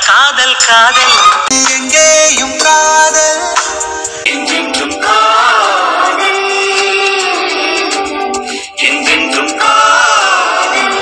காதல் காதல் எங்கேயும் காதல் என்றென்றும் காதல் என்றென்றும் காதல்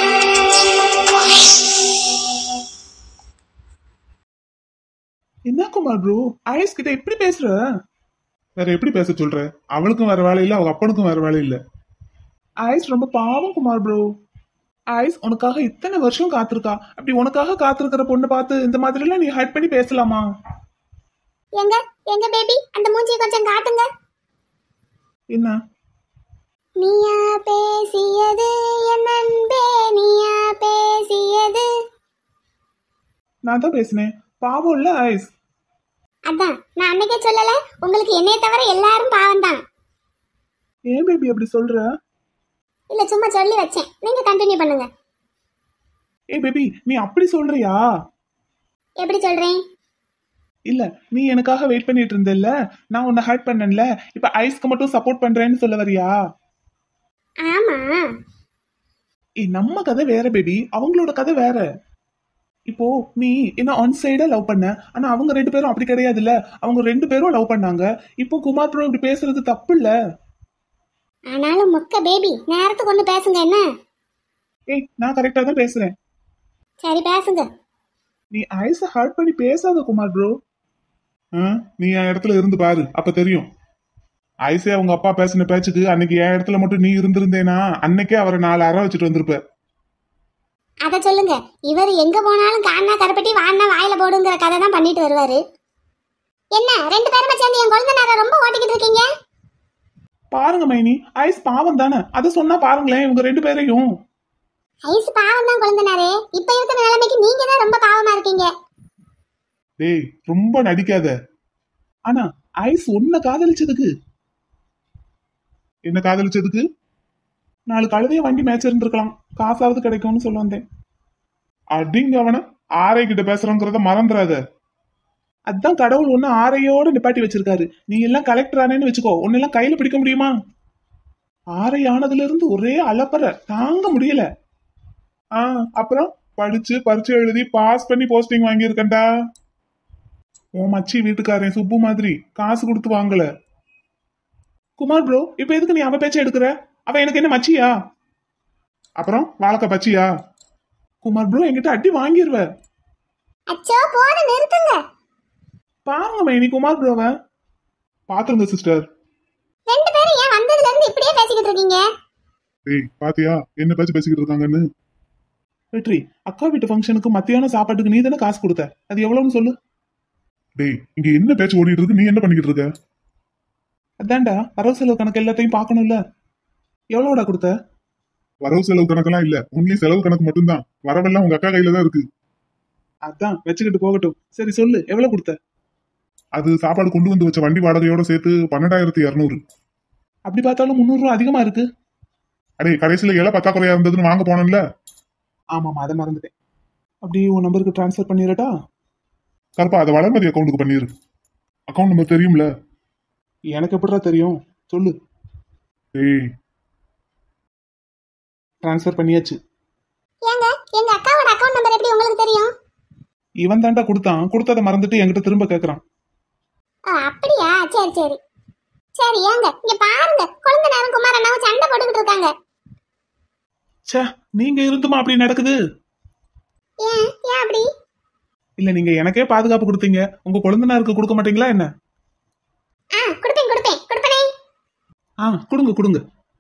என்ன குமார் ப்ரோ ஐஸ் கிட்ட எப்படி பேசுற வேற எப்படி பேச சொல்ற அவளுக்கும் வேற வேலை இல்ல அவங்க அப்பனுக்கும் வேற வேலை இல்ல ஐஸ் ரொம்ப பாவம் குமார் ப்ரோ ஐஸ் உனக்காக இத்தனை வருஷம் காத்திருக்கா அப்படி உனக்காக காத்திருக்கிற பொண்ணு பார்த்து இந்த மாதிரி எல்லாம் நீ ஹைட் பண்ணி பேசலாமா எங்க எங்க பேபி அந்த மூஞ்சியை கொஞ்சம் காட்டுங்க என்ன நீயா பேசியது என் அன்பே நீயா பேசியது நான் தான் பேசினேன் பாவம் இல்ல ஐஸ் அதான் நான் அன்னைக்கே சொல்லல உங்களுக்கு என்னைய தவிர எல்லாரும் பாவம் தான் ஏன் பேபி அப்படி சொல்ற இல்ல சும்மா சொல்லி வச்சேன் நீங்க கண்டினியூ பண்ணுங்க ஏ பேபி நீ அப்படி சொல்றியா எப்படி சொல்றேன் இல்ல நீ எனக்காக வெயிட் பண்ணிட்டு இருந்தல்ல நான் உன்னை ஹர்ட் பண்ணல இப்ப ஐஸ்க்கு மட்டும் சப்போர்ட் பண்றேன்னு சொல்ல வரியா ஆமா ஏய் நம்ம கதை வேற பேபி அவங்களோட கதை வேற இப்போ நீ என்ன ஆன் சைடா லவ் பண்ண ஆனா அவங்க ரெண்டு பேரும் அப்படி கிடையாதுல்ல அவங்க ரெண்டு பேரும் லவ் பண்ணாங்க இப்போ குமார் ப்ரோ இப்படி பேசுறது தப்பு இல்ல ஆனாலும் மொக்க பேபி நேரத்துக்கு ஒண்ணு பேசுங்க என்ன ஏய் நான் கரெக்டா தான் பேசுறேன் சரி பேசுங்க நீ ஐஸ ஹர்ட் பண்ணி பேசாத குமார் ப்ரோ நீ என் இடத்துல இருந்து பாரு அப்ப தெரியும் ஐஸே அவங்க அப்பா பேசின பேச்சுக்கு அன்னைக்கு என் இடத்துல மட்டும் நீ இருந்திருந்தேனா அன்னைக்கே அவரை நாலு அற வச்சுட்டு வந்திருப்ப அத சொல்லுங்க இவர் எங்க போனாலும் காணா கருப்பட்டி வாடினா வாயில போடுங்கிற கதை தான் பண்ணிட்டு வருவாரு என்ன ரெண்டு பேருமே சேர்ந்து என் குழந்தை நேரம் ரொம்ப ஓட்டிக்கிட்டு இருக்கீங்க பாருங்க மைனி ஐஸ் பாவம் தானே அதை சொன்னா பாருங்களேன் இவங்க ரெண்டு பேரையும் ஐஸ் பாவம் தான் குழந்தைனாரே இப்ப இருக்கிற நிலைமைக்கு நீங்க தான் ரொம்ப பாவமா இருக்கீங்க டேய் ரொம்ப நடிக்காத ஆனா ஐஸ் உன்னை காதலிச்சதுக்கு என்ன காதலிச்சதுக்கு நாலு கழுதைய வாங்கி மேட்ச் இருந்திருக்கலாம் காசாவது கிடைக்கும்னு சொல்ல வந்தேன் அப்படிங்க அவன ஆரை கிட்ட பேசுறோங்கிறத மறந்துடாத அதான் கடவுள் ஒண்ணு ஆரையோட நிப்பாட்டி வச்சிருக்காரு நீ எல்லாம் கலெக்டர் ஆனேன்னு வச்சுக்கோ உன்னெல்லாம் கையில பிடிக்க முடியுமா ஆரை ஆனதுல இருந்து ஒரே அலப்பற தாங்க முடியல ஆ அப்புறம் படிச்சு பரீட்சை எழுதி பாஸ் பண்ணி போஸ்டிங் வாங்கியிருக்கேன்டா உன் மச்சி வீட்டுக்காரன் சுப்பு மாதிரி காசு கொடுத்து வாங்கல குமார் ப்ரோ இப்ப எதுக்கு நீ அவ பேச்ச எடுக்கிற அவ எனக்கு என்ன மச்சியா அப்புறம் வாழக்க பச்சியா குமார் ப்ரோ என்கிட்ட அடி வாங்கிருவ அச்சோ போன நிறுத்துங்க பாருங்க மைனி குமார் ப்ரோவ பாத்துருங்க சிஸ்டர் ரெண்டு பேரும் ஏன் வந்ததுல இருந்து இப்படியே பேசிக்கிட்டு இருக்கீங்க ஏய் பாத்தியா என்ன பேச்சு பேசிக்கிட்டு இருக்காங்கன்னு வெற்றி அக்கா வீட்டு ஃபங்க்ஷனுக்கு மத்தியான சாப்பாட்டுக்கு நீ தானே காசு கொடுத்த அது எவ்வளவுன்னு சொல்லு டேய் இங்க என்ன பேச்சு ஓடிட்டு இருக்கு நீ என்ன பண்ணிக்கிட்டு இருக்க அதான்டா வரவு செலவு கணக்கு எல்லாத்தையும் பார்க்கணும்ல எவ்வளோடா கொடுத்த வரவு செலவு கணக்கெல்லாம் இல்ல ஒன்லி செலவு கணக்கு மட்டும்தான் வரவெல்லாம் உங்க அக்கா கையில தான் இருக்கு அதான் வச்சுக்கிட்டு போகட்டும் சரி சொல்லு எவ்வளவு கொடுத்த அது சாப்பாடு கொண்டு வந்து வச்ச வண்டி வாடகையோட சேர்த்து பன்னெண்டாயிரத்தி இருநூறு அப்படி பார்த்தாலும் முந்நூறு ரூபா அதிகமா இருக்கு அடே கடைசியில இலை பத்தாக்குறையா இருந்ததுன்னு வாங்க போனோம்ல ஆமாமா அதை மறந்துட்டேன் அப்படி உன் நம்பருக்கு ட்ரான்ஸ்ஃபர் பண்ணிடட்டா கருப்பா அதை வளர்மதி அக்கௌண்ட்டுக்கு பண்ணிரு அக்கௌண்ட் நம்பர் தெரியும்ல எனக்கு எப்படிடா தெரியும் சொல்லு ஏய் ட்ரான்ஸ்ஃபர் பண்ணியாச்சு ஏங்க எங்க அக்காவோட அக்கவுண்ட் நம்பர் எப்படி உங்களுக்கு தெரியும் இவன் தாண்டா கொடுத்தான் கொடுத்ததை மறந்துட்டு என்கிட்ட திரும்ப கேட்கறான் ஆ, அப்படியா சரி சரி சரி ஏங்க இங்க பாருங்க குழந்தை நேரம் குமார் அண்ணாவும் சண்டை போட்டுக்கிட்டு இருக்காங்க ச்சே நீங்க இருந்துமா அப்படி நடக்குது ஏன் ஏன் அப்படி இல்ல நீங்க எனக்கே பாதுகாப்பு கொடுத்தீங்க உங்க குழந்தைனாருக்கு கொடுக்க மாட்டீங்களா என்ன ஆ கொடுப்பேன் கொடுப்பேன் கொடுப்பனே ஆ கொடுங்க கொடுங்க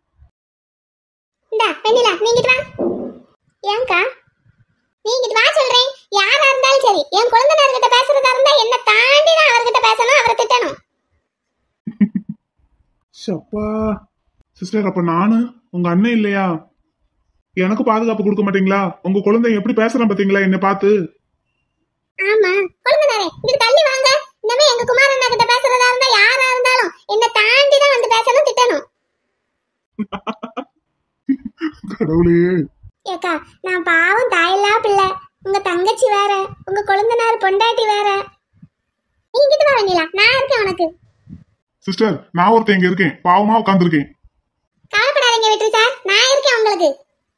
இந்தா வெண்ணிலா நீங்கிட்டு வா ஏங்கா நீங்கிட்டு வா சொல்றேன் யாரா இருந்தாலும் சரி என் குழந்தைனார்கிட்ட பேசுறதா இருந்தா என்ன தாண்டி தான் அவர்கிட்ட பேசணும் அவரை திட்டணும் சப்பா சிஸ்டர் அப்ப நானு உங்க அண்ணன் இல்லையா எனக்கு பாதுகாப்பு கொடுக்க மாட்டீங்களா உங்க குழந்தை எப்படி பேசுறான் பாத்தீங்களா என்ன பார்த்து ஆமா குழந்தைனாரே இங்க தள்ளி வாங்க இனிமே எங்க குமார் அண்ணா கிட்ட பேசுறதா இருந்தா யாரா இருந்தாலும் என்ன தாண்டி தான் வந்து பேசணும் திட்டணும் கடவுளே ஏக்கா நான் பாவம் தாயில்லா பிள்ளை உங்க தங்கச்சி வேற உங்க கொழுந்தனார் பொண்டாட்டி வேற நீங்கிட்டு வா வெண்ணிலா நான் இருக்கேன் உனக்கு சிஸ்டர் நான் ஒருத்தன் இங்க இருக்கேன் பாவமா உட்காந்துருக்கேன் கவலைப்படாதீங்க வெற்றி சார் நான் இருக்கேன் உங்களுக்கு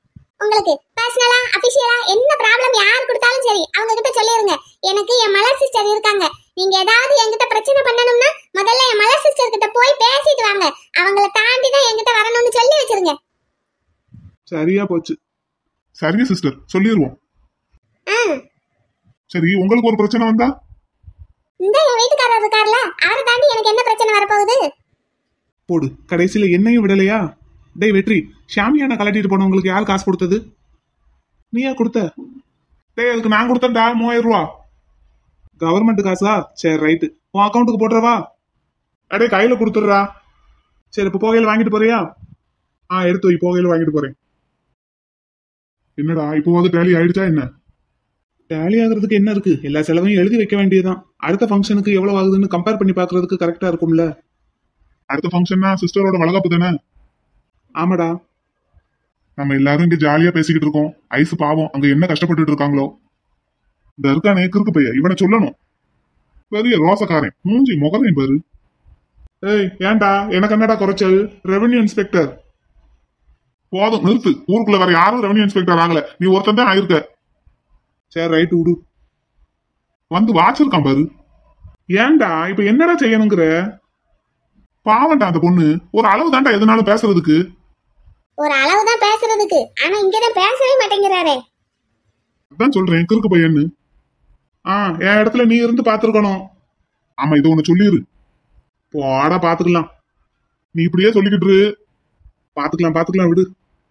உங்களுக்கு பர்சனலா அபிஷியலா என்ன ப்ராப்ளம் யார் கொடுத்தாலும் சரி அவங்க கிட்ட சொல்லிருங்க எனக்கு என் மலர் சிஸ்டர் இருக்காங்க நீங்க ஏதாவது என்கிட்ட பிரச்சனை பண்ணணும்னா முதல்ல என் மலர் சிஸ்டர் கிட்ட போய் பேசிட்டு வாங்க அவங்கள தாண்டி தான் என்கிட்ட வரணும்னு சொல்லி வச்சிருங்க சரியா போச்சு சரிங்க சிஸ்டர் சொல்லிடுவோம் ஆ சரி உங்களுக்கு ஒரு பிரச்சனை வந்தா இந்த என் வீட்டுக்காரர் இருக்கார்ல அவரை தாண்டி எனக்கு என்ன பிரச்சனை வரப்போகுது போடு கடைசியில என்னையும் விடலையா டேய் வெற்றி ஷாமியான கலட்டிட்டு போனவங்களுக்கு யார் காசு கொடுத்தது நீயா கொடுத்த டேய் அதுக்கு நான் கொடுத்தேன்டா மூவாயிரம் ரூபா கவர்மெண்ட் காசா சரி ரைட்டு உன் அக்கௌண்ட்டுக்கு போட்டுறவா அடே கையில கொடுத்துடுறா சரி இப்போ போகையில வாங்கிட்டு போறியா ஆ எடுத்து வை போகையில வாங்கிட்டு போறேன் என்னடா இப்போ வந்து டேலி ஆயிடுச்சா என்ன டேலி ஆகுறதுக்கு என்ன இருக்கு எல்லா செலவையும் எழுதி வைக்க வேண்டியதுதான் அடுத்த ஃபங்க்ஷனுக்கு எவ்வளவு ஆகுதுன்னு கம்பேர் பண்ணி பார்க்கிறதுக்கு கரெக்டா இருக்கும்ல அடுத்த ஃபங்க்ஷன்னா சிஸ்டரோட வளகாப்பு தானே ஆமாடா நம்ம எல்லாரும் இங்க ஜாலியா பேசிக்கிட்டு இருக்கோம் ஐஸ் பாவம் அங்க என்ன கஷ்டப்பட்டுட்டு இருக்காங்களோ இந்த இருக்கானே கிறுக்கு பைய இவனை சொல்லணும் பெரிய ரோசக்காரன் மூஞ்சி முகரையும் பாரு ஏய் ஏன்டா எனக்கு என்னடா குறைச்சல் ரெவென்யூ இன்ஸ்பெக்டர் போதும் நிறுத்து ஊருக்குள்ள வேற யாரும் ரெவன்யூ இன்ஸ்பெக்டர் ஆகல நீ ஒருத்தன் தான் ஆயிருக்க சரி ரைட்டு விடு வந்து வாச்சிருக்கான் பாரு ஏன்டா இப்ப என்னடா செய்யணுங்கிற பாவம்டா அந்த பொண்ணு ஒரு அளவு தாண்டா எதுனாலும் பேசுறதுக்கு ஒரு அளவு தான் பேசுறதுக்கு ஆனா இங்கதான் பேசவே மாட்டேங்கிறாரே அதான் சொல்றேன் கிறுக்கு பையன்னு ஆ என் இடத்துல நீ இருந்து பாத்துருக்கணும் ஆமா இதை ஒண்ணு சொல்லிரு போடா பாத்துக்கலாம் நீ இப்படியே சொல்லிக்கிட்டு இரு. பாத்துக்கலாம் பாத்துக்கலாம் விடு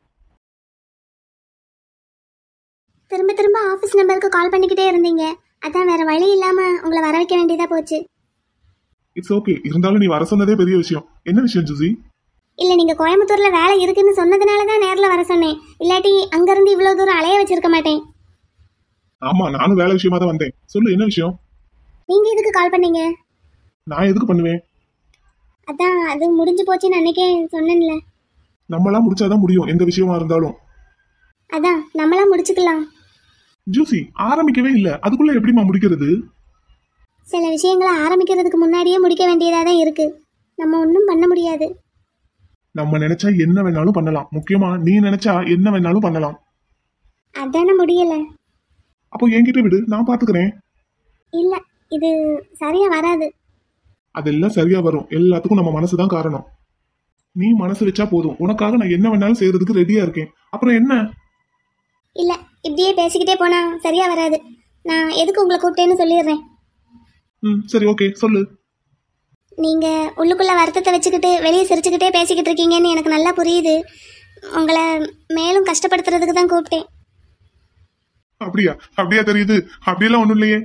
திரும்ப திரும்ப ஆஃபீஸ் நம்பருக்கு கால் பண்ணிக்கிட்டே இருந்தீங்க அதான் வேற வழி இல்லாம உங்களை வர வைக்க வேண்டியதா போச்சு இட்ஸ் ஓகே இருந்தாலும் நீ வர சொன்னதே பெரிய விஷயம் என்ன விஷயம் ஜூசி இல்ல நீங்க கோயம்புத்தூர்ல வேலை இருக்குன்னு சொன்னதுனால தான் நேர்ல வர சொன்னேன் இல்லாட்டி அங்க இருந்து இவ்வளவு தூரம் அலைய வச்சிருக்க மாட்டேன் ஆமா நானும் வேலை விஷயமா தான் வந்தேன் சொல்லு என்ன விஷயம் நீங்க எதுக்கு கால் பண்ணீங்க நான் எதுக்கு பண்ணுவேன் அதான் அது முடிஞ்சு போச்சுன்னு அன்னைக்கே சொன்னேன்ல நம்மளாம் முடிச்சாதான் முடியும் எந்த விஷயமா இருந்தாலும் அதான் நம்மளா முடிச்சுக்கலாம் ஜூசி ஆரம்பிக்கவே இல்ல அதுக்குள்ள எப்படிமா முடிக்கிறது சில விஷயங்களை ஆரம்பிக்கிறதுக்கு முன்னாடியே முடிக்க வேண்டியதா தான் இருக்கு நம்ம ஒன்றும் பண்ண முடியாது நம்ம நினைச்சா என்ன வேணாலும் பண்ணலாம் முக்கியமா நீ நினைச்சா என்ன வேணாலும் பண்ணலாம் அதானே முடியல அப்போ என்கிட்ட விடு நான் பாத்துக்கிறேன் இல்ல இது சரியா வராது அதெல்லாம் சரியா வரும் எல்லாத்துக்கும் நம்ம மனசுதான் காரணம் நீ மனசு வச்சா போதும் உனக்காக நான் என்ன வேணாலும் செய்யறதுக்கு ரெடியா இருக்கேன் அப்புறம் என்ன இல்ல இப்படியே பேசிக்கிட்டே போனா சரியா வராது நான் எதுக்கு உங்களை கூப்பிட்டேன்னு சொல்லிடுறேன் ம் சரி ஓகே சொல்லு நீங்க உள்ளுக்குள்ள வருத்தத்தை வச்சுக்கிட்டு வெளியே சிரிச்சுக்கிட்டே பேசிக்கிட்டு இருக்கீங்கன்னு எனக்கு நல்லா புரியுது உங்களை மேலும் கஷ்டப்படுத்துறதுக்கு தான் கூப்பிட்டேன் அப்படியா அப்படியா தெரியுது அப்படியெல்லாம் ஒண்ணும் இல்லையே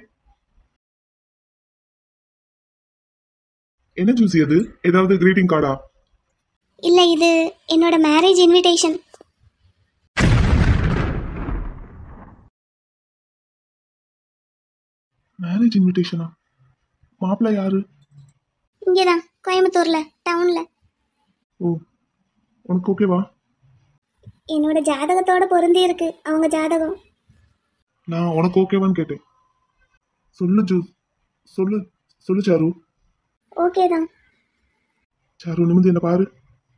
என்ன ஜூசி அது ஏதாவது கிரீட்டிங் கார்டா இல்ல இது என்னோட மேரேஜ் இன்விடேஷன் மேரேஜ் இன்விடேஷனா மாப்பிள்ளை யாரு இங்கேதான் கோயம்புத்தூர்ல டவுன்ல ஓ உனக்கு ஓகேவா என்னோட ஜாதகத்தோட பொருந்தி இருக்கு அவங்க ஜாதகம் நான் உனக்கு ஓகேவான்னு கேட்டேன் சொல்லு ஜூ சொல்லு சொல்லு சாரு ஓகே தான் சாரு நிமிந்து என்ன பாரு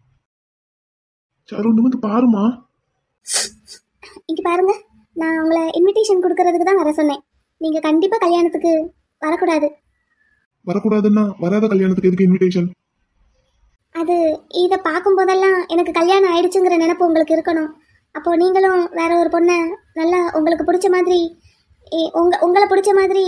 சாரு நிமிந்து பாருமா இங்க பாருங்க நான் உங்களை இன்விடேஷன் கொடுக்கறதுக்கு தான் வர சொன்னேன் நீங்க கண்டிப்பா கல்யாணத்துக்கு வரக்கூடாது வரக்கூடாதுன்னா வராத கல்யாணத்துக்கு எதுக்கு இன்விடேஷன் அது இதை பார்க்கும்போதெல்லாம் எனக்கு கல்யாணம் ஆயிடுச்சுங்கிற நினைப்பு உங்களுக்கு இருக்கணும் அப்போ நீங்களும் வேற ஒரு பொண்ணை நல்லா உங்களுக்கு பிடிச்ச மாதிரி ஏ- உங்க உங்களை பிடிச்ச மாதிரி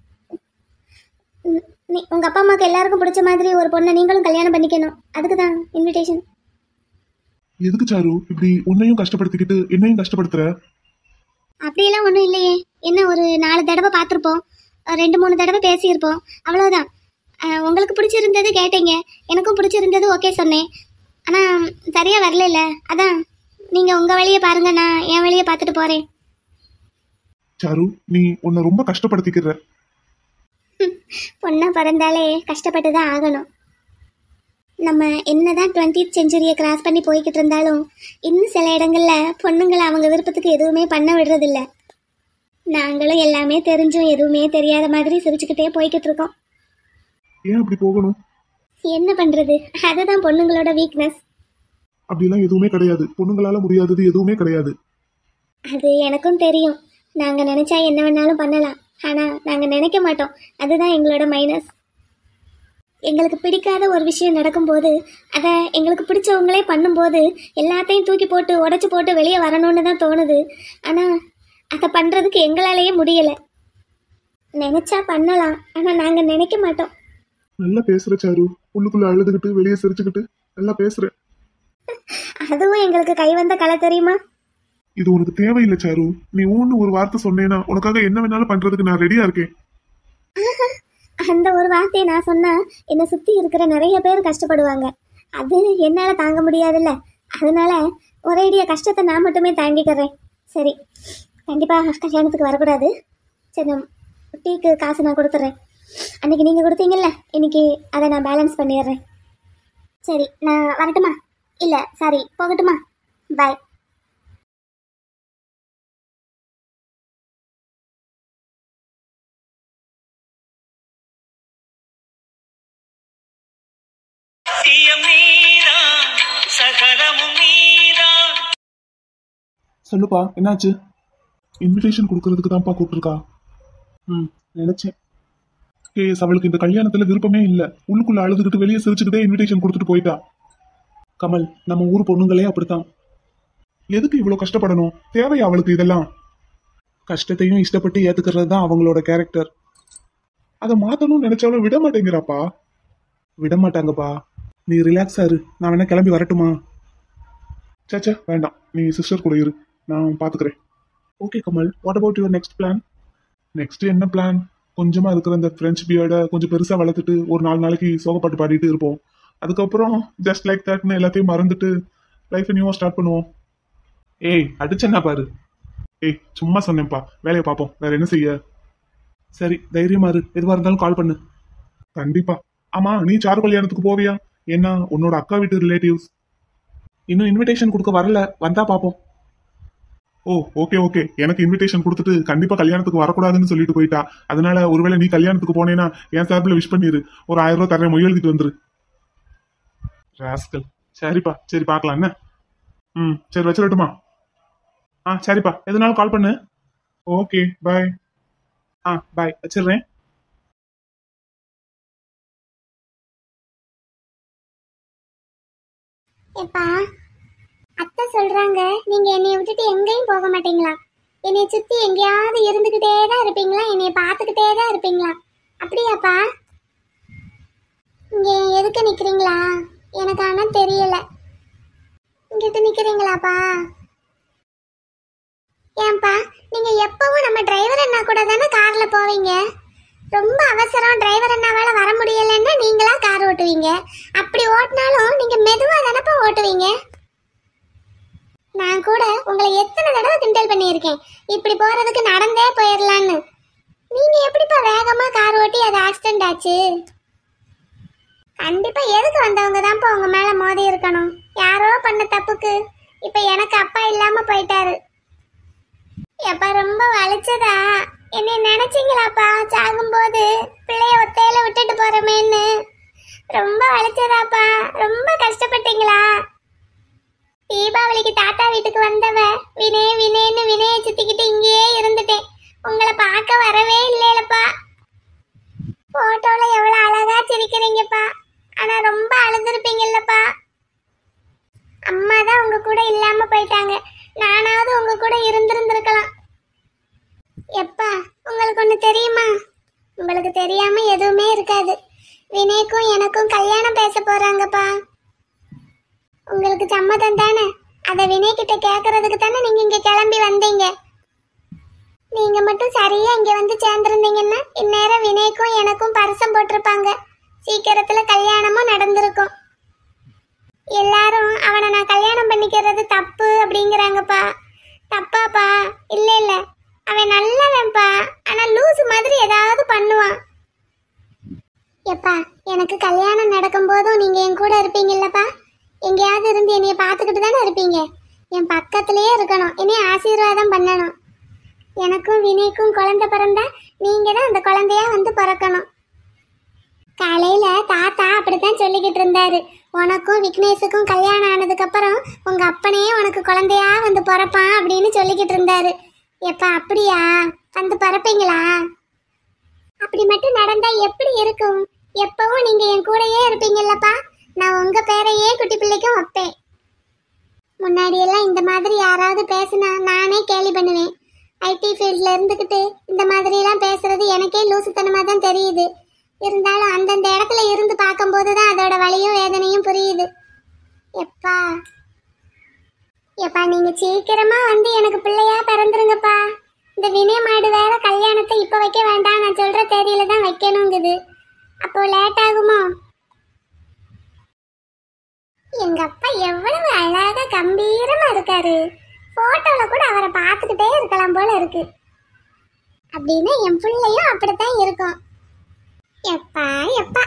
ம், நீ உங்க அப்பா அம்மாவுக்கு எல்லாருக்கும் பிடிச்ச மாதிரி ஒரு பொண்ணை நீங்களும் கல்யாணம் பண்ணிக்கணும் அதுக்கு தான் இன்விடேஷன் எதுக்கு சாரு இப்படி உன்னையும் கஷ்டப்படுத்திக்கிட்டு என்னையும் கஷ்டப்படுத்துற அப்படியெல்லாம் ஒன்றும் இல்லையே என்ன ஒரு நாலு தடவை பார்த்துருப்போம் ரெண்டு மூணு தடவை பேசியிருப்போம் அவ்வளோதான் அஹ், உங்களுக்கு பிடிச்சிருந்தது கேட்டீங்க எனக்கும் பிடிச்சிருந்தது ஓகே சொன்னேன் ஆனால் சரியாக வரல அதான் நீங்கள் உங்கள் வழியை பாருங்க நான் என் வழியை பார்த்துட்டு போகிறேன் சாரு நீ உன்னை ரொம்ப கஷ்டப்படுத்திக்கிற பொண்ணா பிறந்தாலே கஷ்டப்பட்டு தான் ஆகணும் நம்ம என்னதான் டுவெண்ட்டி செஞ்சுரியை கிராஸ் பண்ணி போய்கிட்டு இருந்தாலும் இன்னும் சில இடங்கள்ல பொண்ணுங்களை அவங்க விருப்பத்துக்கு எதுவுமே பண்ண விடுறதில்ல நாங்களும் எல்லாமே தெரிஞ்சும் எதுவுமே தெரியாத மாதிரி சிரிச்சுக்கிட்டே போய்கிட்டு இருக்கோம் ஏன் அப்படி போகணும் என்ன பண்றது அதுதான் பொண்ணுங்களோட வீக்னஸ் அப்படிலாம் எதுவுமே கிடையாது பொண்ணுங்களால முடியாதது எதுவுமே கிடையாது அது எனக்கும் தெரியும் நாங்கள் நினச்சா என்ன வேணாலும் பண்ணலாம் ஆனால் நாங்கள் நினைக்க மாட்டோம் அதுதான் எங்களோட மைனஸ் எங்களுக்கு பிடிக்காத ஒரு விஷயம் நடக்கும்போது அதை எங்களுக்கு பிடிச்சவங்களே பண்ணும்போது எல்லாத்தையும் தூக்கி போட்டு உடச்சி போட்டு வெளியே வரணும்னு தான் தோணுது ஆனால் அதை பண்ணுறதுக்கு எங்களாலேயே முடியலை நினச்சா பண்ணலாம் ஆனால் நாங்கள் நினைக்க மாட்டோம் நல்லா பேசுற சாரு உள்ளுக்குள்ள அழுதுகிட்டு வெளியே சிரிச்சுக்கிட்டு நல்லா பேசுற அதுவும் எங்களுக்கு கை வந்த கலை தெரியுமா இது உனக்கு தேவையில்லை சாரு நீ ஊன்னு ஒரு வார்த்தை சொன்னேன்னா உனக்காக என்ன வேணாலும் பண்றதுக்கு நான் ரெடியா இருக்கேன் அந்த ஒரு வார்த்தையை நான் சொன்னா என்னை சுற்றி இருக்கிற நிறைய பேர் கஷ்டப்படுவாங்க அது என்னால் தாங்க முடியாதுல்ல அதனால ஒரேடிய கஷ்டத்தை நான் மட்டுமே தாங்கிக்கிறேன் சரி கண்டிப்பாக கல்யாணத்துக்கு வரக்கூடாது சரி நான் டீக்கு காசு நான் கொடுத்துட்றேன் அன்னைக்கு நீங்கள் கொடுத்தீங்கல்ல இன்னைக்கு அதை நான் பேலன்ஸ் பண்ணிடுறேன் சரி நான் வரட்டுமா இல்லை சாரி போகட்டுமா பாய் சத்தியம் நீதான் சகலமும் நீதான் சொல்லுப்பா என்னாச்சு இன்விடேஷன் கொடுக்கறதுக்கு தான்ப்பா கூப்பிட்டுருக்கா ம் நினைச்சேன் கேஎஸ் அவளுக்கு இந்த கல்யாணத்துல விருப்பமே இல்ல உள்ளுக்குள்ள அழுதுகிட்டு வெளியே சிரிச்சுக்கிட்டே இன்விடேஷன் கொடுத்துட்டு போயிட்டா கமல் நம்ம ஊர் பொண்ணுங்களே அப்படித்தான் எதுக்கு இவ்வளவு கஷ்டப்படணும் தேவையா அவளுக்கு இதெல்லாம் கஷ்டத்தையும் இஷ்டப்பட்டு ஏத்துக்கிறது தான் அவங்களோட கேரக்டர் அதை மாத்தணும்னு நினைச்சாலும் விட மாட்டேங்கிறாப்பா விட மாட்டாங்கப்பா நீ ரிலாக்ஸா இரு நான் வேணா கிளம்பி வரட்டுமா சேச்சே வேண்டாம் நீ சிஸ்டர் கூட இரு நான் பாத்துக்கிறேன் okay Kamal what about your next plan next என்ன பிளான் கொஞ்சமா இருக்கிற இந்த ஃப்ரெஞ்ச் பியர்டை கொஞ்சம் பெருசா வளர்த்துட்டு ஒரு நாலு நாளைக்கு சோகப்பாட்டு பாடிட்டு இருப்போம் அதுக்கப்புறம் ஜஸ்ட் லைக் தட்னு எல்லாத்தையும் மறந்துட்டு லைஃப் நியூவா ஸ்டார்ட் பண்ணுவோம் ஏய் அடிச்சேன்னா பாரு ஏய் சும்மா சொன்னேன்ப்பா வேலையை பார்ப்போம் வேற என்ன செய்ய சரி தைரியமா இரு எதுவா இருந்தாலும் கால் பண்ணு கண்டிப்பா ஆமா நீ சாரு கல்யாணத்துக்கு போவியா ஏன்னா உன்னோட அக்கா வீட்டு ரிலேட்டிவ்ஸ் இன்னும் இன்விடேஷன் கொடுக்க வரல வந்தா பாப்போம் ஓ ஓகே ஓகே எனக்கு இன்விடேஷன் கொடுத்துட்டு கண்டிப்பா கல்யாணத்துக்கு வரக்கூடாதுன்னு சொல்லிட்டு போயிட்டா அதனால ஒருவேளை நீ கல்யாணத்துக்கு போனேன்னா என் சார்பில் விஷ் பண்ணிரு ஒரு ஆயிரம் ரூபாய் தரேன் மொய் எழுதிட்டு வந்துரு ராஸ்கல் சரிப்பா சரி பார்க்கலாம் என்ன ம் சரி வச்சிடட்டுமா ஆ சரிப்பா எதுனாலும் கால் பண்ணு ஓகே பாய் ஆ பாய் வச்சிடுறேன் எப்பா அத்தை சொல்றாங்க நீங்க என்னைய விட்டுட்டு எங்கேயும் போக மாட்டீங்களா என்னைய சுத்தி எங்கேயாவது இருந்துகிட்டே தான் இருப்பீங்களா என்னைய பார்த்துக்கிட்டே தான் இருப்பீங்களா அப்படியாப்பா இங்க எதுக்கு நிக்கிறீங்களா எனக்கு ஆனா தெரியல இங்கிட்டு நிக்கிறீங்களாப்பா ஏன்பா நீங்க எப்பவும் நம்ம டிரைவர் அண்ணா கூட தானே கார்ல போவீங்க ரொம்ப அவசரம் டிரைவர் அண்ணாவால வர முடியலன்னா நீங்களா கார் ஓட்டுவீங்க அப்படி ஓட்டினாலும் நீங்க மெதுவா தானப்பா ஓட்டுவீங்க நான் கூட உங்களை எத்தனை தடவை கிண்டல் பண்ணியிருக்கேன் இப்படி போறதுக்கு நடந்தே போயிடலான்னு நீங்க எப்படிப்பா வேகமா கார் ஓட்டி அது ஆக்சிடென்ட் ஆச்சு கண்டிப்பா எதுக்கு வந்தவங்க தான்ப்பா உங்க மேல மோதி இருக்கணும் யாரோ பண்ண தப்புக்கு இப்ப எனக்கு அப்பா இல்லாம போயிட்டாரு எப்பா ரொம்ப வலிச்சதா என்னை நினைச்சீங்களாப்பா சாகும்போது பிள்ளைய ஒத்தையில விட்டுட்டு போறமேன்னு ரொம்ப வலிச்சதாப்பா ரொம்ப கஷ்டப்பட்டீங்களா தீபாவளிக்கு தாத்தா வீட்டுக்கு வந்தவ வினே வினேன்னு வினைய சுத்திக்கிட்டு இங்கேயே இருந்துட்டேன் உங்களை பார்க்க வரவே இல்லைலப்பா போட்டோல எவ்வளவு அழகா சிரிக்கிறீங்கப்பா ஆனா ரொம்ப அழுதுருப்பீங்கல்லப்பா அம்மா தான் உங்க கூட இல்லாம போயிட்டாங்க நானாவது உங்க கூட இருந்திருந்திருக்கலாம் எப்பா உங்களுக்கு ஒண்ணு தெரியுமா உங்களுக்கு தெரியாம எதுவுமே இருக்காது வினய்க்கும் எனக்கும் கல்யாணம் பேச போறாங்கப்பா உங்களுக்கு சம்மதம் தானே அதை வினய் கிட்ட கேக்குறதுக்கு தானே நீங்க இங்க கிளம்பி வந்தீங்க நீங்க மட்டும் சரியா இங்க வந்து சேர்ந்திருந்தீங்கன்னா இந்நேரம் வினய்க்கும் எனக்கும் பரிசம் போட்டிருப்பாங்க சீக்கிரத்துல கல்யாணமும் நடந்திருக்கும் எல்லாரும் அவனை நான் கல்யாணம் பண்ணிக்கிறது தப்பு அப்படிங்கிறாங்கப்பா தப்பாப்பா இல்ல இல்ல அவன் நல்லவன்ப்பா ஆனா லூசு மாதிரி ஏதாவது பண்ணுவான் எப்பா எனக்கு கல்யாணம் நடக்கும் போதும் நீங்க என் கூட இருப்பீங்கல்லப்பா எங்கேயாவது இருந்து என்னைய பார்த்துக்கிட்டு தானே இருப்பீங்க என் பக்கத்திலேயே இருக்கணும் என்னைய ஆசீர்வாதம் பண்ணணும் எனக்கும் வினய்க்கும் குழந்தை பிறந்தா நீங்க தான் அந்த குழந்தையா வந்து பிறக்கணும் காலையில தாத்தா அப்படித்தான் சொல்லிக்கிட்டு இருந்தாரு உனக்கும் விக்னேஷுக்கும் கல்யாணம் ஆனதுக்கு அப்புறம் உங்க அப்பனே உனக்கு குழந்தையா வந்து பிறப்பான் அப்படின்னு சொல்லிக்கிட்டு இருந்தாரு எப்பா அப்படியா வந்து பிறப்பீங்களா அப்படி மட்டும் நடந்தா எப்படி இருக்கும் எப்பவும் நீங்க என் கூடயே இருப்பீங்கல்லப்பா நான் உங்க பேரையே குட்டி பிள்ளைக்கும் வைப்பேன் முன்னாடி எல்லாம் இந்த மாதிரி யாராவது பேசினா நானே கேலி பண்ணுவேன் ஐடி ஃபீல்ட்ல இருந்துக்கிட்டு இந்த மாதிரி எல்லாம் பேசுறது எனக்கே லூசுத்தனமா தான் தெரியுது இருந்தாலும் அந்தந்த இடத்துல இருந்து பார்க்கும்போது தான் அதோட வலியும் வேதனையும் புரியுது எப்பா எப்பா நீங்க சீக்கிரமா வந்து எனக்கு பிள்ளையா பிறந்துருங்கப்பா இந்த வினய மாடு வேற கல்யாணத்தை இப்ப வைக்க வேண்டாம் நான் சொல்ற தேதியில தான் வைக்கணுங்குது அப்போ லேட் ஆகுமோ எங்க அப்பா எவ்வளவு அழகா கம்பீரமா இருக்காரு போட்டோல கூட அவரை பார்த்துக்கிட்டே இருக்கலாம் போல இருக்கு அப்படின்னு என் பிள்ளையும் அப்படித்தான் இருக்கும் எப்பா எப்பா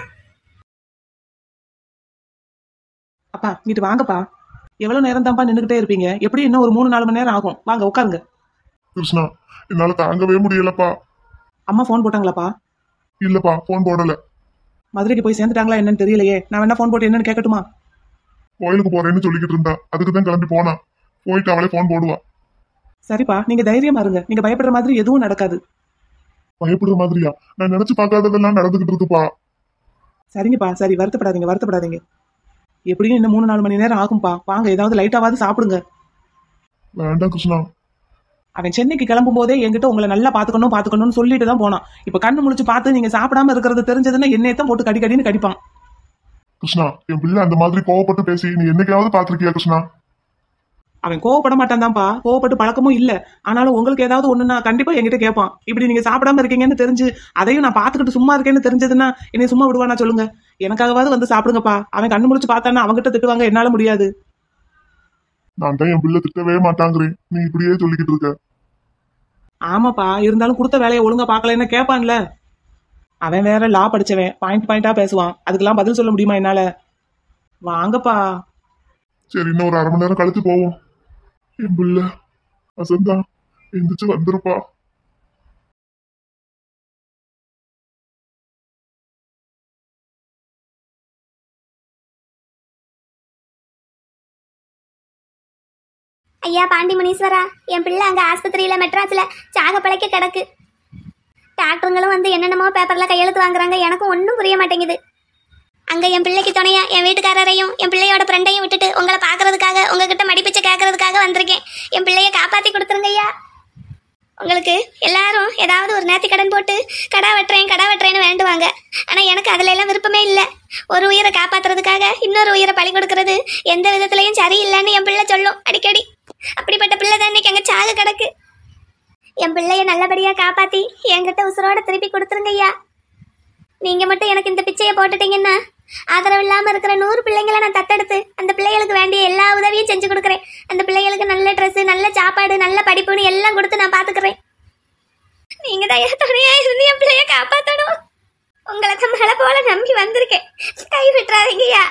அப்பா இங்கிட்டு வாங்கப்பா எவ்வளவு நேரம் தான்ப்பா நின்றுகிட்டே இருப்பீங்க எப்படி இன்னும் ஒரு மூணு நாலு மணி நேரம் ஆகும் வாங்க உட்காருங்க கிருஷ்ணா என்னால தாங்கவே முடியலப்பா அம்மா ஃபோன் போட்டாங்களாப்பா இல்லப்பா போன் போடல மதுரைக்கு போய் சேர்ந்துட்டாங்களா என்னன்னு தெரியலையே நான் வேணா ஃபோன் போட்டு என்னன்னு கேட்கட்டுமா கோயிலுக்கு போறேன்னு சொல்லிக்கிட்டு இருந்தா அதுக்கு தான் கிளம்பி போனா போயிட்டு அவளே போன் போடுவா சரிப்பா நீங்க தைரியமா இருங்க நீங்க பயப்படுற மாதிரி எதுவும் நடக்காது பயப்படுற மாதிரியா நான் நினைச்சு பார்க்காததெல்லாம் நடந்துகிட்டு இருக்குப்பா சரிங்கப்பா சரி வருத்தப்படாதீங்க வருத்தப்படாதீங்க எப்படியும் இன்னும் மூணு நாலு மணி நேரம் ஆகும்பா வாங்க ஏதாவது லைட்டாவது சாப்பிடுங்க வேண்டாம் கிருஷ்ணா அவன் சென்னைக்கு கிளம்பும் போதே என்கிட்ட உங்களை நல்லா பாத்துக்கணும் பாத்துக்கணும்னு சொல்லிட்டு தான் போனான் இப்ப கண்ணு முழிச்சு பார்த்து நீங்க சாப்பிடாம இருக்கிறது தெரிஞ்சதுன்னா என்னையத்தான் போட்டு கடி கடின்னு கடிப்பான் கிருஷ்ணா என் பிள்ளை அந்த மாதிரி கோவப்பட்டு பேசி நீ என்னைக்காவது பாத்திருக்கியா கிருஷ்ணா அவன் கோவப்பட மாட்டான் தான்ப்பா கோவப்பட்டு பழக்கமும் இல்ல ஆனாலும் உங்களுக்கு ஏதாவது ஒண்ணுன்னா கண்டிப்பா என்கிட்ட கேட்பான் இப்படி நீங்க சாப்பிடாம இருக்கீங்கன்னு தெரிஞ்சு அதையும் நான் பாத்துக்கிட்டு சும்மா இருக்கேன்னு தெரிஞ்சதுன்னா என்னை சும்மா விடுவானா சொல்லுங்க எனக்காகவாவது வந்து சாப்பிடுங்கப்பா அவன் கண்ணு முழிச்சு பார்த்தானா அவன்கிட்ட திட்டுவாங்க என்னால முடியாது நான் தான் என் பிள்ளை திட்டவே மாட்டாங்கிறேன் நீ இப்படியே சொல்லிக்கிட்டு இருக்க ஆமாப்பா இருந்தாலும் கொடுத்த வேலையை ஒழுங்கா பார்க்கலன்னு கேட்பான்ல அவன் வேற லா படிச்சவன் பாயிண்ட் பாயிண்டா பேசுவான் அதுக்கெல்லாம் பதில் சொல்ல முடியுமா என்னால வாங்கப்பா சரி இன்னும் ஒரு அரை மணி நேரம் கழிச்சு போவோம் என் பிள்ளை வசந்தா எந்திரிச்சு வந்துருப்பா ஐயா பாண்டி முனீஸ்வரா என் பிள்ளை அங்க ஆஸ்பத்திரியில மெட்ராஸ்ல சாக பழைக்க கிடக்கு டாக்டருங்களும் வந்து என்னென்னமோ பேப்பர்ல கையெழுத்து வாங்குறாங்க எனக்கும் ஒன்றும் புரிய மாட்டேங்குது அங்க என் பிள்ளைக்கு துணையா என் வீட்டுக்காரரையும் என் பிள்ளையோட ஃப்ரெண்டையும் விட்டுட்டு உங்களை பார்க்கறதுக்காக உங்ககிட்ட மடிப்பிச்சை கேட்கறதுக்காக வந்திருக்கேன் என் பிள்ளைய காப்பாத்தி கொடுத்துருங்க ஐயா உங்களுக்கு எல்லாரும் ஏதாவது ஒரு நேர்த்தி கடன் போட்டு கடா வெட்டுறேன் கடா வெட்டுறேன்னு வேண்டுவாங்க ஆனா எனக்கு அதுல எல்லாம் விருப்பமே இல்லை ஒரு உயிரை காப்பாத்துறதுக்காக இன்னொரு உயிரை பலி கொடுக்கறது எந்த விதத்துலயும் சரியில்லைன்னு என் பிள்ளை சொல்லும் அடிக்கடி அப்படிப்பட்ட பிள்ளை தான் இன்னைக்கு அங்க சாக கிடக்கு என் பிள்ளைய நல்லபடியா காப்பாத்தி என்கிட்ட உசுரோட திருப்பி கொடுத்துருங்க ஐயா நீங்க மட்டும் எனக்கு இந்த பிச்சையை போட்டுட்டீங்கன்னா ஆதரவு இல்லாம இருக்கிற நூறு பிள்ளைங்களை நான் தத்தெடுத்து அந்த பிள்ளைகளுக்கு வேண்டிய எல்லா உதவியும் செஞ்சு கொடுக்குறேன் அந்த பிள்ளைகளுக்கு நல்ல Dress நல்ல சாப்பாடு நல்ல படிப்புன்னு எல்லாம் கொடுத்து நான் பாத்துக்கிறேன் நீங்க தான் என் துணையா இருந்து என் பிள்ளைய காப்பாத்தணும் உங்களை தான் மழை போல நம்பி வந்திருக்கேன் கை விட்டுறாதீங்கய்யா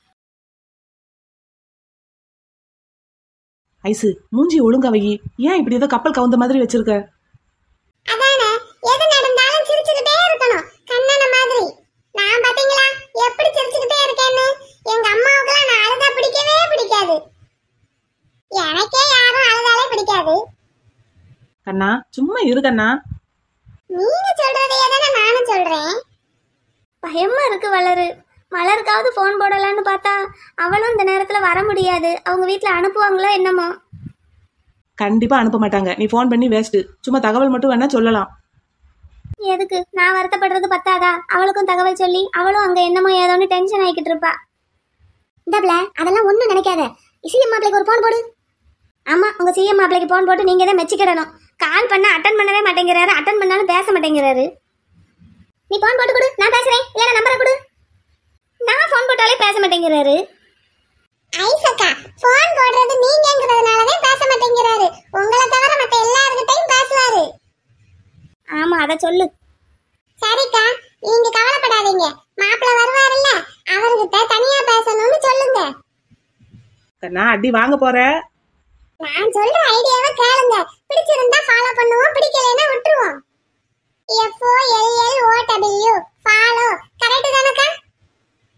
ஐசு மூஞ்சி ஒழுங்கா வை ஏன் இப்படி ஏதோ கப்பல் கவுந்த மாதிரி வச்சிருக்க அதானே எது நடந்தாலும் சிரிச்சுக்கிட்டே இருக்கணும் கண்ணன மாதிரி நான் பாத்தீங்களா எப்படி சிரிச்சுக்கிட்டே இருக்கேன்னு எங்க அம்மாவுக்குலாம் நான் அழுதா பிடிக்கவே பிடிக்காது எனக்கே யாரும் அழுதாலே பிடிக்காது கண்ணா சும்மா இரு கண்ணா நீங்க சொல்றதையே தானே நானும் சொல்றேன் பயமா இருக்கு வளரு மலருக்காவது ஃபோன் போடலான்னு பார்த்தா அவளும் இந்த நேரத்துல வர முடியாது அவங்க வீட்ல அனுப்புவாங்களோ என்னமோ கண்டிப்பா அனுப்ப மாட்டாங்க நீ ஃபோன் பண்ணி வேஸ்ட் சும்மா தகவல் மட்டும் வேணா சொல்லலாம் எதுக்கு நான் வருத்தப்படுறது பத்தாதா அவளுக்கும் தகவல் சொல்லி அவளும் அங்க என்னமோ ஏதோன்னு டென்ஷன் ஆகிக்கிட்டு இருப்பா இந்தாப்ல அதெல்லாம் ஒண்ணும் நினைக்காத சிஎம் மாப்பிளைக்கு ஒரு போன் போடு ஆமா உங்க சிஎம் மாப்பிளைக்கு போன் போட்டு நீங்க தான் மெச்சிக்கிடணும் கால் பண்ண அட்டன் பண்ணவே மாட்டேங்கிறாரு அட்டன் பண்ணாலும் பேச மாட்டேங்கிறாரு நீ போன் போட்டு கொடு நான் பேசுறேன் இல்ல நம்பரை கொடு நான் போன் போட்டாலே பேச மாட்டேங்கிறாரு ஐசக்கா போன் போடுறது நீங்கங்கிறதுனால தான் பேச மாட்டேங்கிறாரு உங்களை தவிர மத்த எல்லார்கிட்டயும் பேசுவாரு ஆமா அத சொல்லு சரிக்கா நீங்க கவலைப்படாதீங்க மாப்பிள்ள வருவாருல்ல அவர்கிட்ட தனியா பேசணும்னு சொல்லுங்க கண்ணா அடி வாங்க போற நான் சொல்ற ஐடியாவை கேளுங்க பிடிச்சிருந்தா ஃபாலோ பண்ணுவோம் பிடிக்கலைன்னா விட்டுருவோம் F O L L O W follow correct தானக்கா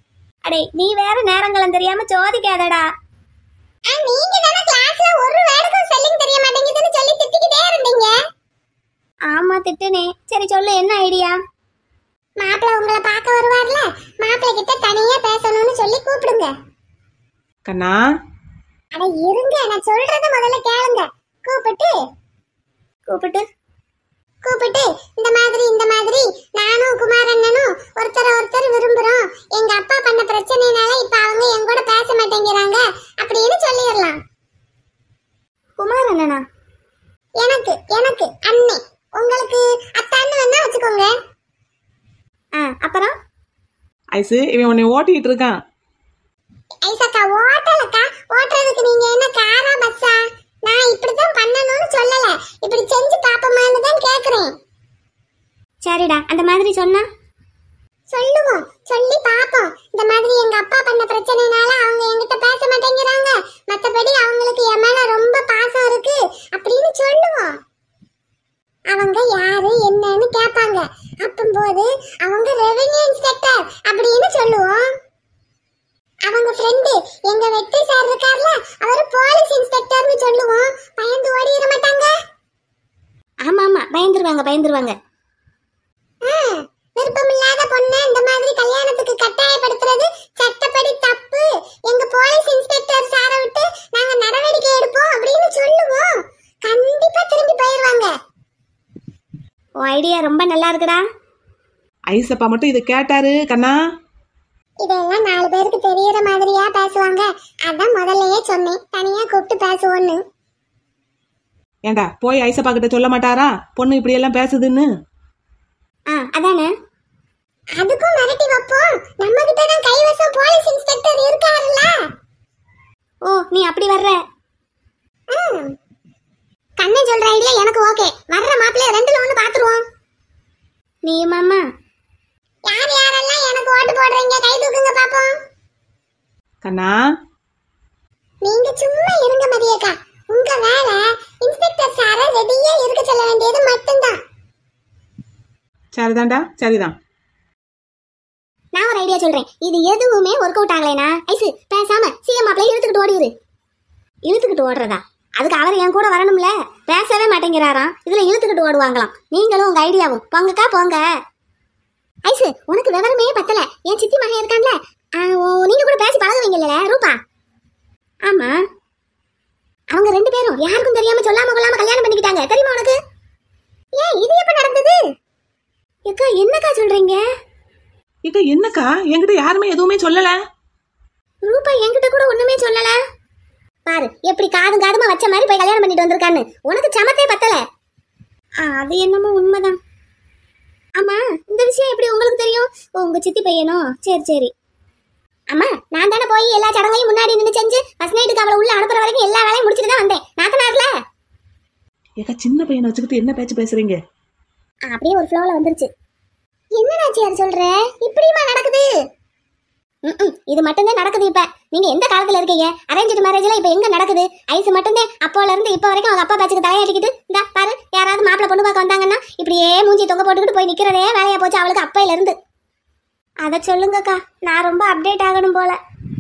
அடே நீ வேற நேரங்களும் தெரியாம சோதிக்காதடா நீங்க தான கிளாஸ்ல ஒரு வேர்டுக்கும் ஸ்பெல்லிங் தெரிய மாட்டேங்குதுன்னு சொல்லி திட்டிக்கிட்டே இருந்தீங்க ஆமா திட்டுனே சரி சொல்லு என்ன ஐடியா மாப்பிள்ள உங்களை பார்க்க வருவார்ல மாப்பிள்ள கிட்ட தனியா பேசணும்னு சொல்லி கூப்பிடுங்க கண்ணா அட இருங்க நான் சொல்றத முதல்ல கேளுங்க கூப்பிட்டு கூப்பிட்டு கூப்பிட்டு இந்த மாதிரி இந்த மாதிரி நானும் குமார் அண்ணனும் ஒருத்தர் ஒருத்தர் விரும்புறோம் எங்க அப்பா பண்ண பிரச்சனைனால இப்ப அவங்க என் கூட பேச மாட்டேங்கிறாங்க அப்படின்னு சொல்லிடலாம் குமார் அண்ணனா எனக்கு எனக்கு அண்ணே உங்களுக்கு அத்தான்னு வேணா வச்சுக்கோங்க ஆ அப்புறம் ஐசு இவன் உன்னை ஓட்டிட்டு இருக்கான் ஐசக்கா ஓட்டலக்கா ஓட்டுறதுக்கு நீங்க என்ன காரா பஸ்ஸா நான் இப்படிதான் பண்ணணும்னு சொல்லல இப்படி செஞ்சு பாப்போமான்னு தான் கேக்குறேன் சரிடா அந்த மாதிரி சொன்னா சொல்லுவோம் சொல்லி பாப்போம் இந்த மாதிரி எங்க அப்பா பண்ண பிரச்சனைனால அவங்க என்கிட்ட பேச மாட்டேங்கிறாங்க மத்தபடி அவங்களுக்கு என் மேல ரொம்ப பாசம் இருக்கு அப்படின்னு சொல்லுவோம் அவங்க யாரு என்னன்னு கேட்பாங்க அப்பம்போது அவங்க ரெவென்யூ இன்ஸ்பெக்டர் அப்படின்னு சொல்லுவோம் அவங்க ஃப்ரெண்டு எங்க வெற்றி சார் இருக்கார்ல அவர் போலீஸ் இன்ஸ்பெக்டர்னு சொல்லுவோம் பயந்து ஓடிட மாட்டாங்க ஆமா ஆமா பயந்துருவாங்க பயந்துருவாங்க விருப்பமில்லாத பொண்ணை இந்த மாதிரி கல்யாணத்துக்கு கட்டாயப்படுத்துறது சட்டப்படி தப்பு எங்க போலீஸ் இன்ஸ்பெக்டர் சாரை விட்டு நாங்க நடவடிக்கை எடுப்போம் அப்படின்னு சொல்லுவோம் கண்டிப்பா திரும்பி போயிருவாங்க உன் ஐடியா ரொம்ப நல்லா இருக்குடா ஐசப்பா மட்டும் இதை கேட்டாரு கண்ணா இதெல்லாம் நாலு பேருக்கு தெரியற மாதிரியா பேசுவாங்க அதான் முதல்லயே சொன்னேன் தனியா கூப்பிட்டு பேசுவோன்னு ஏண்டா போய் ஐசப்பா கிட்ட சொல்ல மாட்டாரா பொண்ணு இப்படி எல்லாம் பேசுதுன்னு ஆ அதானே அதுக்கும் மிரட்டி வைப்போம் நம்ம கிட்ட தான் கைவசம் போலீஸ் இன்ஸ்பெக்டர் இருக்காருல்ல ஓ நீ அப்படி வர்ற கண்ணன் சொல்ற ஐடியா எனக்கு ஓகே வர்ற மாப்பிள்ளைய ரெண்டுல ஒண்ணு பாத்துருவோம் நீ மாமா யார் யாரெல்லாம் எனக்கு ஓட்டு போடுறீங்க கை தூக்குங்க பாப்போம் கண்ணா நீங்க சும்மா இருங்க மதியக்கா உங்க வேலை இன்ஸ்பெக்டர் சார ரெடியா இருக்க சொல்ல வேண்டியது மட்டும்தான் சரிதான்டா சரிதான் நான் ஒரு ஐடியா சொல்றேன் இது எதுவுமே ஒர்க் அவுட் ஆகலைனா ஐசு பேசாம சிஎம் மாப்பிள்ளை இழுத்துக்கிட்டு ஓடிடு இழுத்துக்கிட்டு ஓடுறதா அதுக்கு அவர் என் கூட வரணும்ல பேசவே மாட்டேங்கிறாராம் இதுல இழுத்துக்கிட்டு ஓடுவாங்களாம் நீங்களும் உங்க ஐடியாவும் போங்கக்கா போங்க ஐசு உனக்கு விவரமே பத்தல என் சித்தி மகன் இருக்கான்ல ஆ, ஓ, நீங்க கூட பேசி பழகுவீங்கல்ல ரூபா ஆமா அவங்க ரெண்டு பேரும் யாருக்கும் தெரியாம சொல்லாம கொள்ளாம கல்யாணம் பண்ணிக்கிட்டாங்க தெரியுமா உனக்கு ஏன் இது எப்ப நடந்தது ஏக்கா என்னக்கா சொல்றீங்க இக்க என்னக்கா என்கிட்ட யாருமே எதுவுமே சொல்லல ரூபா என்கிட்ட கூட ஒண்ணுமே சொல்லல பாரு எப்படி காதும் காதுமா வச்ச மாதிரி போய் கல்யாணம் பண்ணிட்டு வந்திருக்கான்னு உனக்கு சமத்தே பத்தல ஆ, அது என்னமோ உண்மைதான் ஆமா இந்த விஷயம் எப்படி உங்களுக்கு தெரியும் ஓ, உங்க சித்தி பையனோ சரி சரி அம்மா நான் தானே போய் எல்லா சடங்கையும் முன்னாடி நின்று செஞ்சு ஃபர்ஸ்ட் நைட்டுக்கு அவளை உள்ள அனுப்புற வரைக்கும் எல்லா வேலையும் முடிச்சுட்டு தான் வந்தேன் நாத்தனார்ல ஏக்கா சின்ன பையனை வச்சுக்கிட்டு என்ன பேச்சு பேசுறீங்க ஆ, அப்படியே ஒரு ஃப்ளோல வந்துருச்சு என்ன நாச்சியார் சொல்ற இப்படியுமா நடக்குது ம்ம், இது மட்டும்தான் நடக்குது இப்ப நீங்க எந்த காலத்துல இருக்கீங்க அரேஞ்சு மேரேஜ்ல இப்ப எங்க நடக்குது ஐஸ் மட்டும்தான் அப்போல இருந்து இப்ப வரைக்கும் அவங்க அப்பா பேச்சுக்கு தலையாட்டிக்கிட்டு இந்த பாரு யாராவது மாப்பிள்ளை பொண்ணு பார்க்க வந்தாங்கன்னா இப்படியே மூஞ்சி தொங்க போட்டுக்கிட்டு போய் நிக்கிறதே வேலையா போச்சு அவளுக்கு அப்பையில இருந்து அத சொல்லுங்கக்கா நான் ரொம்ப அப்டேட் ஆகணும் போல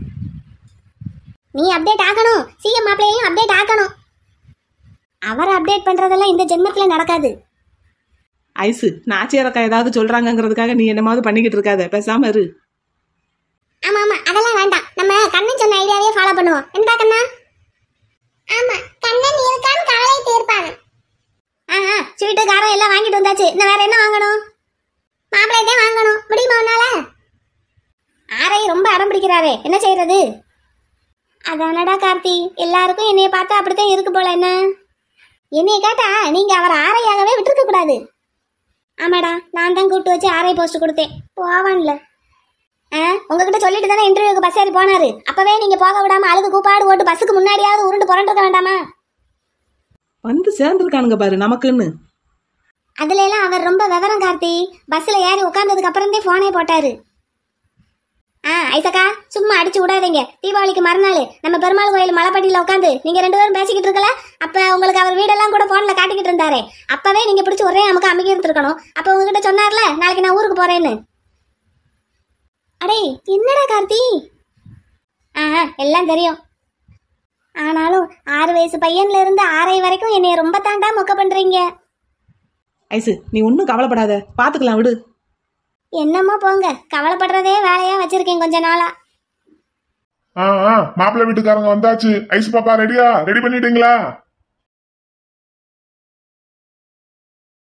நீ அப்டேட் ஆகணும் சிஎம் மாப்பிள்ளையும் அப்டேட் ஆகணும் அவரை அப்டேட் பண்றதெல்லாம் இந்த ஜென்மத்துல நடக்காது ஐசு நாச்சியாரக்கா ஏதாவது சொல்றாங்கங்கிறதுக்காக நீ என்னமாவது பண்ணிக்கிட்டு இருக்காத பேசாம இரு ஆமா ஆமா அதெல்லாம் வேண்டாம் நம்ம கண்ணன் சொன்ன ஐடியாவே ஃபாலோ பண்ணுவோம் என்னடா கண்ணா ஆமா கண்ணன் இருக்கான்னு கவலை தீர்ப்பாங்க ஆஹா ஸ்வீட்டு காரம் எல்லாம் வாங்கிட்டு வந்தாச்சு இன்னும் வேற என்ன வாங்கணும் மாப்பிள்ளையதே வாங்கணும் முடியுமா உன்னால ஆரையும் ரொம்ப அடம் பிடிக்கிறாரே என்ன செய்யறது அதானடா கார்த்தி எல்லாருக்கும் என்னைய பார்த்தா அப்படித்தான் இருக்கு போல என்ன என்னைய கேட்டா நீங்க அவர் ஆரையாகவே விட்டுருக்க கூடாது ஆமாடா நான் தான் கூப்பிட்டு வச்சு ஆரை போஸ்ட் கொடுத்தேன் போவான்ல ஆ உங்ககிட்ட சொல்லிட்டு தானே இன்டர்வியூக்கு பஸ் ஏறி போனாரு அப்பவே நீங்க போக விடாம அழுது கூப்பாடு ஓட்டு பஸ்ஸுக்கு முன்னாடியாவது உருண்டு புரண்டிருக்க வேண்டாமா வந்து சேர்ந்துருக்கானுங்க பாரு நமக்குன்னு அதுல எல்லாம் அவர் ரொம்ப விவரம் கார்த்தி பஸ்ல ஏறி உட்கார்ந்ததுக்கு அப்புறந்தே போனே போட்டாரு ஆ ஐசக்கா சும்மா அடிச்சு விடாதீங்க தீபாவளிக்கு மறுநாள் நம்ம பெருமாள் கோயில் மலைப்பட்டியில உட்காந்து நீங்க ரெண்டு பேரும் பேசிக்கிட்டு இருக்கல அப்ப உங்களுக்கு அவர் வீடெல்லாம் கூட போன்ல காட்டிக்கிட்டு இருந்தாரே அப்பவே நீங்க பிடிச்சி ஒரே நமக்கு அமைக்க இருந்திருக்கணும் அப்ப உங்ககிட்ட சொன்னார்ல நாளைக்கு நான் ஊருக்கு போறேன்னு அடே என்னடா கார்த்தி ஆ எல்லாம் தெரியும் ஆனாலும் ஆறு வயசு பையன்ல இருந்து ஆறை வரைக்கும் என்னைய ரொம்ப தாண்டா மொக்க பண்றீங்க ஐசு நீ ஒன்றும் கவலைப்படாத பாத்துக்கலாம் விடு என்னமோ போங்க கவலைப்படுறதே வேலையா வச்சிருக்கேன் கொஞ்ச நாளா ஆ ஆ மாப்பிள்ளை வீட்டுக்காரங்க வந்தாச்சு ஐஸ் பாப்பா ரெடியா ரெடி பண்ணிட்டீங்களா